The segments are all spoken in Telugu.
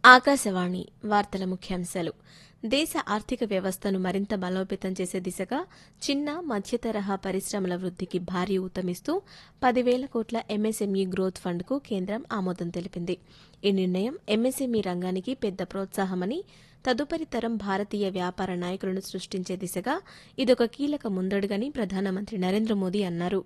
ఆకాశవాణి వార్తల ముఖ్యాంశాలు దేశ ఆర్థిక వ్యవస్థను మరింత బలోపేతం చేసే దిశగా చిన్న మధ్యతరహా పరిశ్రమల వృద్ధికి భారీ ఊతమిస్తూ పదివేల కోట్ల ఎంఎస్ఎంఈ గ్రోత్ ఫండ్కు కేంద్రం ఆమోదం తెలిపింది ఈ నిర్ణయం ఎంఎస్ఎంఈ రంగానికి పెద్ద ప్రోత్సాహమని తదుపరి తరం భారతీయ వ్యాపార నాయకులను సృష్టించే దిశగా ఇదొక కీలక ముందడుగని ప్రధానమంత్రి నరేంద్ర మోదీ అన్నారు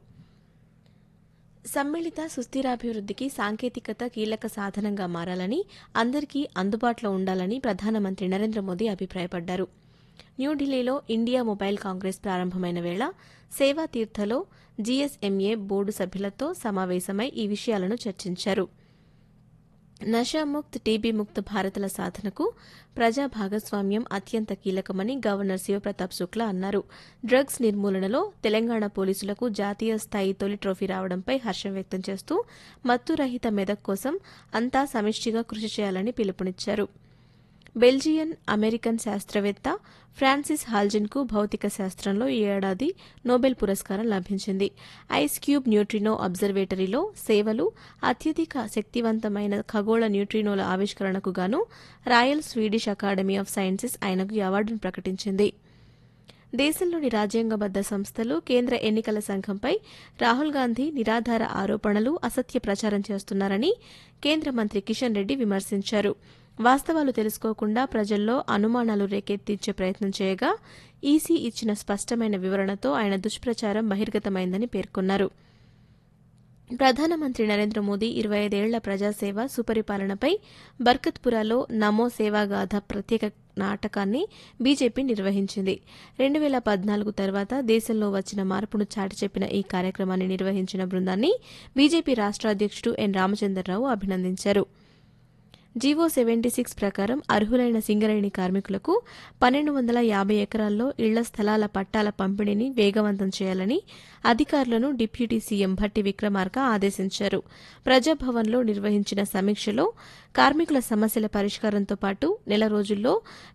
సమ్మిళిత సుస్థిరాభివృద్ధికి సాంకేతికత కీలక సాధనంగా మారాలని అందరికీ అందుబాటులో ఉండాలని ప్రధానమంత్రి నరేంద్ర మోదీ అభిప్రాయపడ్డారు న్యూఢిల్లీలో ఇండియా మొబైల్ కాంగ్రెస్ ప్రారంభమైన వేళ సేవా తీర్థలో జీఎస్ఎంఏ బోర్డు సభ్యులతో సమావేశమై ఈ విషయాలను చర్చించారు నషాముక్త్ టీబీ ముక్త్ భారత్ల సాధనకు ప్రజా భాగస్వామ్యం అత్యంత కీలకమని గవర్నర్ శివప్రతాప్ శుక్లా అన్నారు డ్రగ్స్ నిర్మూలనలో తెలంగాణ పోలీసులకు జాతీయ స్థాయి తొలి ట్రోఫీ రావడంపై హర్షం వ్యక్తం చేస్తూ మత్తురహిత మెదక్ కోసం అంతా సమిష్టిగా కృషి చేయాలని పిలుపునిచ్చారు బెల్జియన్ అమెరికన్ శాస్త్రవేత్త ఫ్రాన్సిస్ హాల్జిన్కు భౌతిక శాస్త్రంలో ఈ ఏడాది నోబెల్ పురస్కారం లభించింది ఐస్ క్యూబ్ న్యూట్రినో అబ్జర్వేటరీలో సేవలు అత్యధిక శక్తివంతమైన ఖగోళ న్యూట్రినోల ఆవిష్కరణకు గాను royal Swedish academy of sciences ఆయనకు ఈ అవార్డును ప్రకటించింది దేశంలోని రాజ్యాంగబద్ద సంస్థలు కేంద్ర ఎన్నికల సంఘంపై రాహుల్ గాంధీ నిరాధార ఆరోపణలు అసత్య ప్రచారం చేస్తున్నారని కేంద్ర మంత్రి కిషన్ రెడ్డి విమర్శించారు వాస్తవాలు తెలుసుకోకుండా ప్రజల్లో అనుమానాలు రేకెత్తించే ప్రయత్నం చేయగా ఈసీ ఇచ్చిన స్పష్టమైన వివరణతో ఆయన దుష్ప్రచారం బహిర్గతమైందని పేర్కొన్నారు ప్రధానమంత్రి నరేంద్ర మోదీ ఇరవై ఐదేళ్ల ప్రజాసేవ సుపరిపాలనపై బర్కత్పురాలో నమో సేవాగాథ ప్రత్యేక నాటకాన్ని బీజేపీ నిర్వహించింది రెండు వేల పద్నాలుగు తర్వాత దేశంలో వచ్చిన మార్పును చాటి చెప్పిన ఈ కార్యక్రమాన్ని నిర్వహించిన బృందాన్ని బీజేపీ రాష్ట్ర అధ్యక్షుడు ఎన్ రామచంద్రరావు అభినందించారు జీవో సెవెంటీ సిక్స్ ప్రకారం అర్హులైన సింగరేణి కార్మికులకు పన్నెండు వందల యాభై ఎకరాల్లో ఇళ్ల స్థలాల పట్టాల పంపిణీని వేగవంతం చేయాలని అధికారులను డిప్యూటీ సీఎం భట్టి విక్రమార్క ఆదేశించారు ప్రజాభవన్లో నిర్వహించిన సమీక్షలో కార్మికుల సమస్యల పరిష్కారంతో పాటు నెల రోజుల్లో